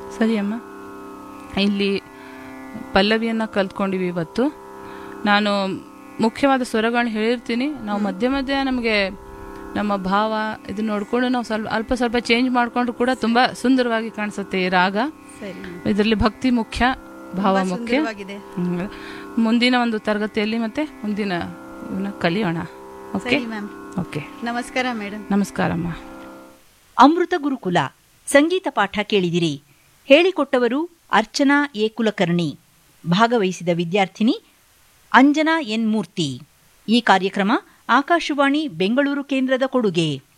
ಸರಿ ಅಮ್ಮ ಇಲ್ಲಿ ಪಲ್ಲವಿಯನ್ನು ಕಲ್ತ್ಕೊಂಡಿವಿ ಇವತ್ತು ನಾನು ಮುಖ್ಯವಾದ ಸ್ವರಗಳನ್ನ ಹೇಳಿರ್ತೀನಿ ನಾವು ಮಧ್ಯ ಮಧ್ಯ ನಮಗೆ ನಮ್ಮ ಭಾವ ಇದನ್ನ ನೋಡ್ಕೊಂಡು ನಾವು ಸ್ವಲ್ಪ ಅಲ್ಪ ಸ್ವಲ್ಪ ಚೇಂಜ್ ಮಾಡಿಕೊಂಡ್ರು ಕೂಡ ತುಂಬ ಸುಂದರವಾಗಿ ಕಾಣಿಸುತ್ತೆ ಈ ರಾಗ ಸರಿ ಇದರಲ್ಲಿ ಭಕ್ತಿ ಮುಖ್ಯ ಭಾವ ತುಂಬಾ ಮುಖ್ಯ ಸುಂದರವಾಗಿದೆ ಹ್ಮ್. ಮುಂದಿನ ಒಂದು ತರಗತಿಯಲ್ಲಿ ಮತ್ತೆ ಮುಂದಿನ ಇವನ್ನ ಕಲಿಯೋಣ ಓಕೆ ಸರಿ ಮ್ಯಾಮ್ ಓಕೆ ನಮಸ್ಕಾರ ಮೇಡಮ್ ನಮಸ್ಕಾರಮ್ಮ ಅಮೃತ ಗುರುಕುಲ ಸಂಗೀತ ಪಾಠ ಕೇಳಿದಿರಿ ಹೇಳಿಕೊಟ್ಟವರು ಅರ್ಚನಾ ಎ ಕುಲಕರ್ಣಿ ಭಾಗವಹಿಸಿದ ವಿದ್ಯಾರ್ಥಿನಿ ಅಂಜನಾ ಎನ್ ಮೂರ್ತಿ ಈ ಕಾರ್ಯಕ್ರಮ ಆಕಾಶವಾಣಿ ಬೆಂಗಳೂರು ಕೇಂದ್ರದ ಕೊಡುಗೆ